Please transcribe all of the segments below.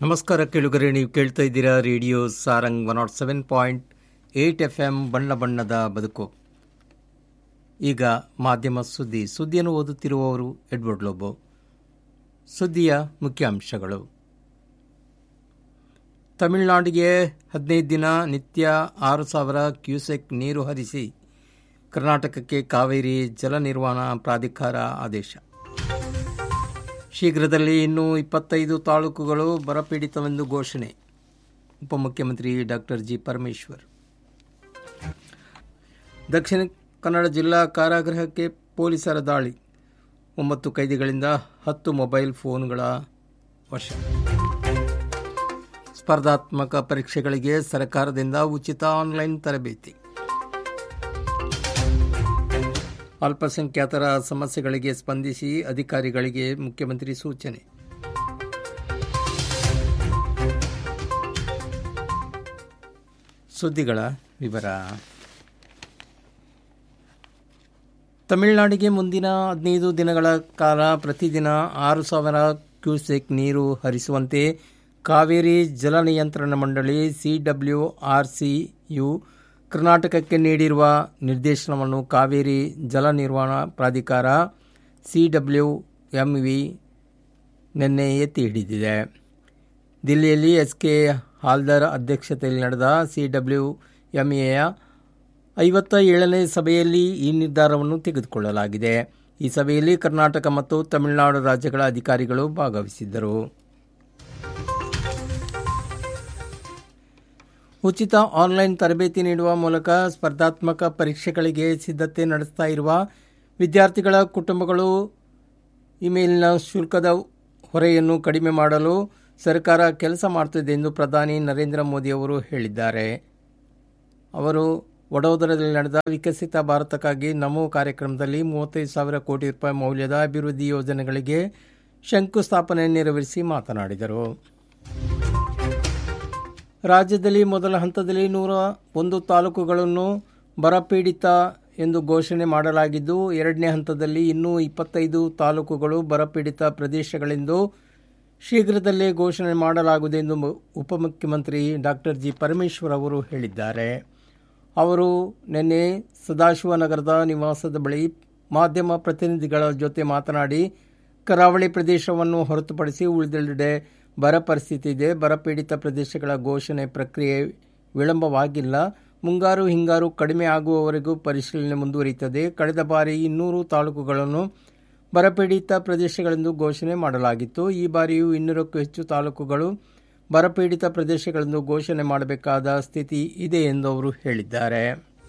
ನಮಸ್ಕಾರ ಕೇಳುಗರೆ ನೀವು ಕೇಳ್ತಾ ಇದ್ದೀರಾ radio Sarang one naught seven point eight F M ಬಣ್ಣ ಬಣ್ಣದ ಬದುಕು ಈಗ ಮಾಧ್ಯಮ ಸುದ್ದಿ ಸುದ್ದಿಯನ್ನು ಓದುತ್ತಿರುವವರು ಎಡ್ವರ್ಡ್ ಲೋಬೋ ಸುದ್ದಿಯ ಮುಖ್ಯಾಂಶಗಳು ತಮಿಳುನಾಡಿಗೆ ಹದಿನೈದು ದಿನ ನಿತ್ಯ ಆರು ಸಾವಿರ ಕ್ಯೂಸೆಕ್ ನೀರು ಹರಿಸಿ ಕರ್ನಾಟಕಕ್ಕೆ ಕಾವೇರಿ ಜಲ ನಿರ್ವಹಣಾ ಪ್ರಾಧಿಕಾರ ಆದೇಶ ಶೀಘ್ರದಲ್ಲಿ ಇನ್ನೂ ಇಪ್ಪತ್ತೈದು ತಾಲೂಕುಗಳು ಬರಪೀಡಿತವೆಂದು ಘೋಷಣೆ ಉಪಮುಖ್ಯಮಂತ್ರಿ ಡಾಕ್ಟರ್ ಜಿ ಪರಮೇಶ್ವರ್ ದಕ್ಷಿಣ ಕನ್ನಡ ಜಿಲ್ಲಾ ಕಾರಾಗೃಹಕ್ಕೆ ಪೊಲೀಸರ ದಾಳಿ ಒಂಬತ್ತು ಕೈದಿಗಳಿಂದ ಹತ್ತು ಮೊಬೈಲ್ ಫೋನ್ಗಳ ವಶ ಸ್ಪರ್ಧಾತ್ಮಕ ಪರೀಕ್ಷೆಗಳಿಗೆ ಸರ್ಕಾರದಿಂದ ಉಚಿತ ಆನ್ಲೈನ್ ತರಬೇತಿ ಅಲ್ಪಸಂಖ್ಯಾತರ ಸಮಸ್ಯೆಗಳಿಗೆ ಸ್ಪಂದಿಸಿ ಅಧಿಕಾರಿಗಳಿಗೆ ಮುಖ್ಯಮಂತ್ರಿ ಸೂಚನೆ ಸುದ್ದಿಗಳ ವಿವರ ತಮಿಳುನಾಡಿಗೆ ಮುಂದಿನ ಹದಿನೈದು ದಿನಗಳ ಕಾಲ ಪ್ರತಿದಿನ ಆರು ಸಾವಿರ ಕ್ಯೂಸೆಕ್ ನೀರು ಹರಿಸುವಂತೆ ಕಾವೇರಿ ಜಲ ನಿಯಂತ್ರಣ ಮಂಡಳಿ ಸಿಡಬ್ಲ್ಯೂ ಆರ್ ಯು ಕರ್ನಾಟಕಕ್ಕೆ ನೀಡಿರುವ ನಿರ್ದೇಶನವನ್ನು ಕಾವೇರಿ ಜಲ ನಿರ್ವಹಣಾ ಪ್ರಾಧಿಕಾರ ಸಿಡಬ್ಲ್ಯೂ ಎಂವಿ ನಿನ್ನೆ ಎತ್ತಿ ಹಿಡಿದಿದೆ ದಿಲ್ಲಿಯಲ್ಲಿ ಎಸ್ ಕೆ ಹಾಲ್ದರ್ ಅಧ್ಯಕ್ಷತೆಯಲ್ಲಿ ನಡೆದ ಸಿಡಬ್ಲ್ಯೂ ಎಂಎಯ ಐವತ್ತ ಏಳನೇ ಸಭೆಯಲ್ಲಿ ಈ ನಿರ್ಧಾರವನ್ನು ತೆಗೆದುಕೊಳ್ಳಲಾಗಿದೆ ಈ ಸಭೆಯಲ್ಲಿ ಕರ್ನಾಟಕ ಮತ್ತು ತಮಿಳುನಾಡು ರಾಜ್ಯಗಳ ಅಧಿಕಾರಿಗಳು ಭಾಗವಹಿಸಿದ್ದರು ಉಚಿತ ಆನ್ಲೈನ್ ತರಬೇತಿ ನೀಡುವ ಮೂಲಕ ಸ್ಪರ್ಧಾತ್ಮಕ ಪರೀಕ್ಷೆಗಳಿಗೆ ಸಿದ್ಧತೆ ನಡೆಸ್ತಾ ಇರುವ ವಿದ್ಯಾರ್ಥಿಗಳ ಕುಟುಂಬಗಳು ಇಮೇಲ್ನ ಶುಲ್ಕದ ಹೊರೆಯನ್ನು ಕಡಿಮೆ ಮಾಡಲು ಸರ್ಕಾರ ಕೆಲಸ ಮಾಡುತ್ತಿದೆ ಎಂದು ಪ್ರಧಾನಿ ನರೇಂದ್ರ ಮೋದಿ ಅವರು ಹೇಳಿದ್ದಾರೆ ಅವರು ವಡೋದರದಲ್ಲಿ ನಡೆದ ವಿಕಸಿತ ಭಾರತಕ್ಕಾಗಿ ನಮೋ ಕಾರ್ಯಕ್ರಮದಲ್ಲಿ ಮೂವತ್ತೈದು ಸಾವಿರ ಕೋಟಿ ರೂಪಾಯಿ ಮೌಲ್ಯದ ಅಭಿವೃದ್ಧಿ ಯೋಜನೆಗಳಿಗೆ ಶಂಕುಸ್ಥಾಪನೆ ನೆರವೇರಿಸಿ ಮಾತನಾಡಿದರು ರಾಜ್ಯದಲ್ಲಿ ಮೊದಲ ಹಂತದಲ್ಲಿ ನೂರ ಒಂದು ತಾಲೂಕುಗಳನ್ನು ಬರಪೀಡಿತ ಎಂದು ಘೋಷಣೆ ಮಾಡಲಾಗಿದ್ದು ಎರಡನೇ ಹಂತದಲ್ಲಿ ಇನ್ನೂ ಇಪ್ಪತ್ತೈದು ತಾಲೂಕುಗಳು ಬರಪೀಡಿತ ಪ್ರದೇಶಗಳೆಂದು ಶೀಘ್ರದಲ್ಲೇ ಘೋಷಣೆ ಮಾಡಲಾಗುವುದು ಎಂದು ಉಪಮುಖ್ಯಮಂತ್ರಿ ಡಾಕ್ಟರ್ ಜಿ ಪರಮೇಶ್ವರ್ ಅವರು ಹೇಳಿದ್ದಾರೆ ಅವರು ನಿನ್ನೆ ಸದಾಶಿವನಗರದ ನಿವಾಸದ ಬಳಿ ಮಾಧ್ಯಮ ಪ್ರತಿನಿಧಿಗಳ ಜೊತೆ ಮಾತನಾಡಿ ಕರಾವಳಿ ಪ್ರದೇಶವನ್ನು ಹೊರತುಪಡಿಸಿ ಉಳಿದೆಲ್ಲೆಡೆ ಬರ ಪರಿಸ್ಥಿತಿ ಇದೆ ಬರಪೀಡಿತ ಪ್ರದೇಶಗಳ ಘೋಷಣೆ ಪ್ರಕ್ರಿಯೆ ವಿಳಂಬವಾಗಿಲ್ಲ ಮುಂಗಾರು ಹಿಂಗಾರು ಕಡಿಮೆ ಆಗುವವರೆಗೂ ಪರಿಶೀಲನೆ ಮುಂದುವರಿಯುತ್ತದೆ ಕಳೆದ ಬಾರಿ ಇನ್ನೂರು ತಾಲೂಕುಗಳನ್ನು ಬರಪೀಡಿತ ಪ್ರದೇಶಗಳೆಂದು ಘೋಷಣೆ ಮಾಡಲಾಗಿತ್ತು ಈ ಬಾರಿಯೂ ಇನ್ನೂರಕ್ಕೂ ಹೆಚ್ಚು ತಾಲೂಕುಗಳು ಬರಪೀಡಿತ ಪ್ರದೇಶಗಳೆಂದು ಘೋಷಣೆ ಮಾಡಬೇಕಾದ ಸ್ಥಿತಿ ಇದೆ ಎಂದು ಅವರು ಹೇಳಿದ್ದಾರೆ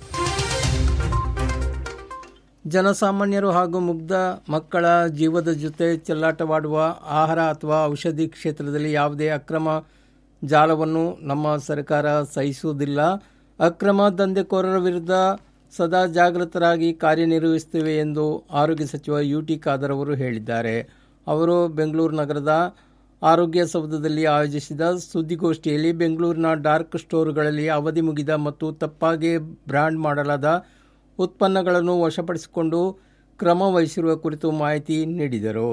ಜನಸಾಮಾನ್ಯರು ಹಾಗೂ ಮುಗ್ಧ ಮಕ್ಕಳ ಜೀವದ ಜೊತೆ ಚೆಲ್ಲಾಟವಾಡುವ ಆಹಾರ ಅಥವಾ ಔಷಧಿ ಕ್ಷೇತ್ರದಲ್ಲಿ ಯಾವುದೇ ಅಕ್ರಮ ಜಾಲವನ್ನು ನಮ್ಮ ಸರ್ಕಾರ ಸಹಿಸುವುದಿಲ್ಲ ಅಕ್ರಮ ದಂಧೆಕೋರರ ವಿರುದ್ಧ ಸದಾ ಜಾಗೃತರಾಗಿ ಕಾರ್ಯನಿರ್ವಹಿಸುತ್ತೇವೆ ಎಂದು ಆರೋಗ್ಯ ಸಚಿವ ಯು ಟಿ ಖಾದರ್ ಅವರು ಹೇಳಿದ್ದಾರೆ ಅವರು ಬೆಂಗಳೂರು ನಗರದ ಆರೋಗ್ಯ ಸೌಧದಲ್ಲಿ ಆಯೋಜಿಸಿದ ಸುದ್ದಿಗೋಷ್ಠಿಯಲ್ಲಿ ಬೆಂಗಳೂರಿನ ಡಾರ್ಕ್ ಸ್ಟೋರ್ಗಳಲ್ಲಿ ಅವಧಿ ಮುಗಿದ ಮತ್ತು ತಪ್ಪಾಗಿ ಬ್ರ್ಯಾಂಡ್ ಮಾಡಲಾದ ಉತ್ಪನ್ನಗಳನ್ನು ವಶಪಡಿಸಿಕೊಂಡು ಕ್ರಮ ವಹಿಸಿರುವ ಕುರಿತು ಮಾಹಿತಿ ನೀಡಿದರು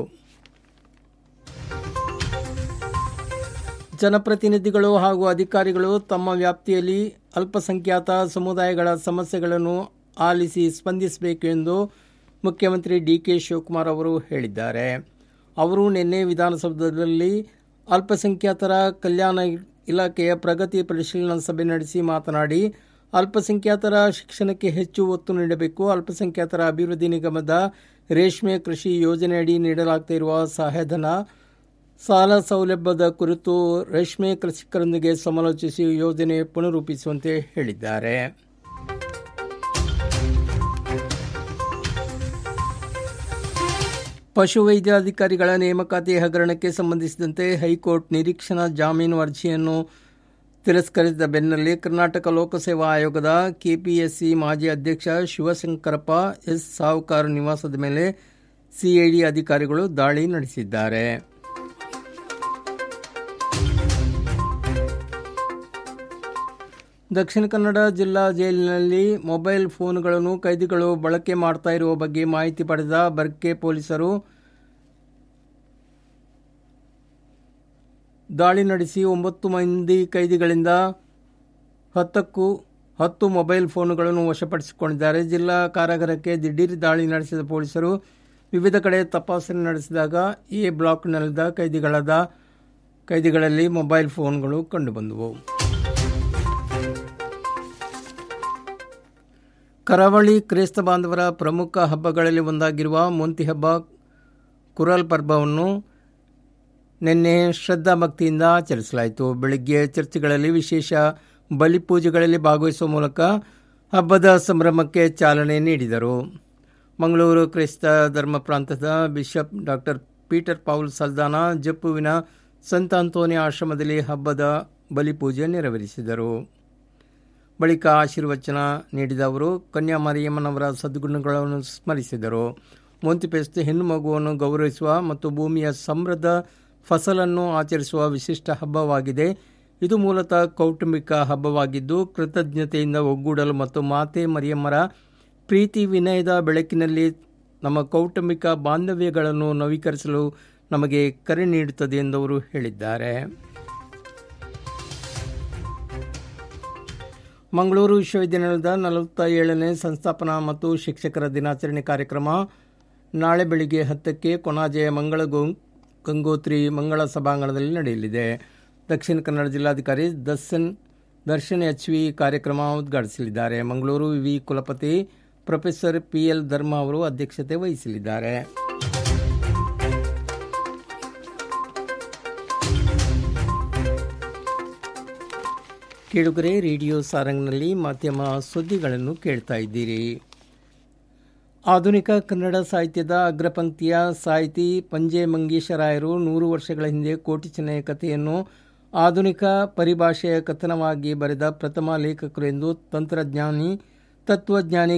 ಜನಪ್ರತಿನಿಧಿಗಳು ಹಾಗೂ ಅಧಿಕಾರಿಗಳು ತಮ್ಮ ವ್ಯಾಪ್ತಿಯಲ್ಲಿ ಅಲ್ಪಸಂಖ್ಯಾತ ಸಮುದಾಯಗಳ ಸಮಸ್ಯೆಗಳನ್ನು ಆಲಿಸಿ ಸ್ಪಂದಿಸಬೇಕು ಎಂದು ಮುಖ್ಯಮಂತ್ರಿ ಡಿಕೆ ಶಿವಕುಮಾರ್ ಅವರು ಹೇಳಿದ್ದಾರೆ ಅವರು ನಿನ್ನೆ ವಿಧಾನಸೌಧದಲ್ಲಿ ಅಲ್ಪಸಂಖ್ಯಾತರ ಕಲ್ಯಾಣ ಇಲಾಖೆಯ ಪ್ರಗತಿ ಪರಿಶೀಲನಾ ಸಭೆ ನಡೆಸಿ ಮಾತನಾಡಿ ಅಲ್ಪಸಂಖ್ಯಾತರ ಶಿಕ್ಷಣಕ್ಕೆ ಹೆಚ್ಚು ಒತ್ತು ನೀಡಬೇಕು ಅಲ್ಪಸಂಖ್ಯಾತರ ಅಭಿವೃದ್ಧಿ ನಿಗಮದ ರೇಷ್ಮೆ ಕೃಷಿ ಯೋಜನೆಯಡಿ ನೀಡಲಾಗುತ್ತಿರುವ ಸಹಾಯಧನ ಸಾಲ ಸೌಲಭ್ಯದ ಕುರಿತು ರೇಷ್ಮೆ ಕೃಷಿಕರೊಂದಿಗೆ ಸಮಾಲೋಚಿಸಿ ಯೋಜನೆ ಪುನರೂಪಿಸುವಂತೆ ಹೇಳಿದ್ದಾರೆ ಪಶುವೈದ್ಯಾಧಿಕಾರಿಗಳ ನೇಮಕಾತಿ ಹಗರಣಕ್ಕೆ ಸಂಬಂಧಿಸಿದಂತೆ ಹೈಕೋರ್ಟ್ ನಿರೀಕ್ಷಣಾ ಜಾಮೀನು ಅರ್ಜಿಯನ್ನು ತಿರಸ್ಕರಿಸಿದ ಬೆನ್ನಲ್ಲೇ ಕರ್ನಾಟಕ ಲೋಕಸೇವಾ ಆಯೋಗದ ಕೆಪಿಎಸ್ಸಿ ಮಾಜಿ ಅಧ್ಯಕ್ಷ ಶಿವಶಂಕರಪ್ಪ ಎಸ್ ಸಾವುಕಾರ್ ನಿವಾಸದ ಮೇಲೆ ಸಿಐಡಿ ಅಧಿಕಾರಿಗಳು ದಾಳಿ ನಡೆಸಿದ್ದಾರೆ ದಕ್ಷಿಣ ಕನ್ನಡ ಜಿಲ್ಲಾ ಜೈಲಿನಲ್ಲಿ ಮೊಬೈಲ್ ಫೋನ್ಗಳನ್ನು ಕೈದಿಗಳು ಬಳಕೆ ಮಾಡ್ತಾ ಇರುವ ಬಗ್ಗೆ ಮಾಹಿತಿ ಪಡೆದ ಬರ್ಕೆ ಪೊಲೀಸರು ದಾಳಿ ನಡೆಸಿ ಒಂಬತ್ತು ಮಂದಿ ಕೈದಿಗಳಿಂದ ಹತ್ತಕ್ಕೂ ಹತ್ತು ಮೊಬೈಲ್ ಫೋನುಗಳನ್ನು ವಶಪಡಿಸಿಕೊಂಡಿದ್ದಾರೆ ಜಿಲ್ಲಾ ಕಾರಾಗೃಹಕ್ಕೆ ದಿಢೀರ್ ದಾಳಿ ನಡೆಸಿದ ಪೊಲೀಸರು ವಿವಿಧ ಕಡೆ ತಪಾಸಣೆ ನಡೆಸಿದಾಗ ಎ ಬ್ಲಾಕ್ನಲ್ಲಿದ್ದ ಕೈದಿಗಳಾದ ಕೈದಿಗಳಲ್ಲಿ ಮೊಬೈಲ್ ಫೋನ್ಗಳು ಕಂಡುಬಂದವು ಕರಾವಳಿ ಕ್ರೈಸ್ತ ಬಾಂಧವರ ಪ್ರಮುಖ ಹಬ್ಬಗಳಲ್ಲಿ ಒಂದಾಗಿರುವ ಮೊಂತಿ ಹಬ್ಬ ಕುರಲ್ ಪರ್ವವನ್ನು ನಿನ್ನೆ ಶ್ರದ್ಧಾ ಭಕ್ತಿಯಿಂದ ಆಚರಿಸಲಾಯಿತು ಬೆಳಿಗ್ಗೆ ಚರ್ಚ್ಗಳಲ್ಲಿ ವಿಶೇಷ ಬಲಿಪೂಜೆಗಳಲ್ಲಿ ಭಾಗವಹಿಸುವ ಮೂಲಕ ಹಬ್ಬದ ಸಂಭ್ರಮಕ್ಕೆ ಚಾಲನೆ ನೀಡಿದರು ಮಂಗಳೂರು ಕ್ರೈಸ್ತ ಧರ್ಮ ಪ್ರಾಂತದ bishop doctor Peter Paul Saldanha ಜಪ್ಪುವಿನ ಸಂತ ಅಂತೋನಿ ಆಶ್ರಮದಲ್ಲಿ ಹಬ್ಬದ ಬಲಿಪೂಜೆ ನೆರವೇರಿಸಿದರು ಬಳಿಕ ಆಶೀರ್ವಚನ ನೀಡಿದ ಅವರು ಕನ್ಯಾಮರಿಯಮ್ಮನವರ ಸದ್ಗುಣಗಳನ್ನು ಸ್ಮರಿಸಿದರು ಮೋಂತಿಪೆಸ್ತ್ ಹೆಣ್ಣು ಮಗುವನ್ನು ಗೌರವಿಸುವ ಮತ್ತು ಭೂಮಿಯ ಸಮೃದ್ಧ ಫಸಲನ್ನು ಆಚರಿಸುವ ವಿಶಿಷ್ಟ ಹಬ್ಬವಾಗಿದೆ ಇದು ಮೂಲತಃ ಕೌಟುಂಬಿಕ ಹಬ್ಬವಾಗಿದ್ದು ಕೃತಜ್ಞತೆಯಿಂದ ಒಗ್ಗೂಡಲು ಮತ್ತು ಮಾತೆ ಮರಿಯಮ್ಮರ ಪ್ರೀತಿ ವಿನಯದ ಬೆಳಕಿನಲ್ಲಿ ನಮ್ಮ ಕೌಟುಂಬಿಕ ಬಾಂಧವ್ಯಗಳನ್ನು ನವೀಕರಿಸಲು ನಮಗೆ ಕರೆ ನೀಡುತ್ತದೆ ಎಂದು ಅವರು ಹೇಳಿದ್ದಾರೆ ಮಂಗಳೂರು ವಿಶ್ವವಿದ್ಯಾನಿಲಯದ ನಲವತ್ತ ಏಳನೇ ಸಂಸ್ಥಾಪನಾ ಮತ್ತು ಶಿಕ್ಷಕರ ದಿನಾಚರಣೆ ಕಾರ್ಯಕ್ರಮ ನಾಳೆ ಬೆಳಿಗ್ಗೆ ಹತ್ತಕ್ಕೆ ಕೊನಾಜೆಯ ಮಂಗಳ ಗಂಗೋತ್ರಿ ಮಂಗಳ ಸಭಾಂಗಣದಲ್ಲಿ ನಡೆಯಲಿದೆ ದಕ್ಷಿಣ ಕನ್ನಡ ಜಿಲ್ಲಾಧಿಕಾರಿ ದರ್ಶನ್ ದರ್ಶನ್ ಎಚ್ ವಿ ಕಾರ್ಯಕ್ರಮ ಉದ್ಘಾಟಿಸಲಿದ್ದಾರೆ ಮಂಗಳೂರು ವಿ ಕುಲಪತಿ ಪ್ರೊಫೆಸರ್ ಪಿ ಎಲ್ ಧರ್ಮ ಅವರು ಅಧ್ಯಕ್ಷತೆ ವಹಿಸಲಿದ್ದಾರೆ ಕೇಳುಗರೆ ರೇಡಿಯೋ ಸಾರಂಗ್ನಲ್ಲಿ ಮಾಧ್ಯಮ ಸುದ್ದಿಗಳನ್ನು ಕೇಳ್ತಾ ಇದ್ದೀರಿ ಆಧುನಿಕ ಕನ್ನಡ ಸಾಹಿತ್ಯದ ಅಗ್ರಪಂಕ್ತಿಯ ಸಾಹಿತಿ ಪಂಜೆ ಮಂಗೇಶರಾಯರು ನೂರು ವರ್ಷಗಳ ಹಿಂದೆ ಕೋಟಿ ಚೆನ್ನಯ ಕಥೆಯನ್ನು ಆಧುನಿಕ ಪರಿಭಾಷೆಯ ಕಥನವಾಗಿ ಬರೆದ ಪ್ರಥಮ ಲೇಖಕರು ಎಂದು ತಂತ್ರಜ್ಞಾನಿ ತತ್ವಜ್ಞಾನಿ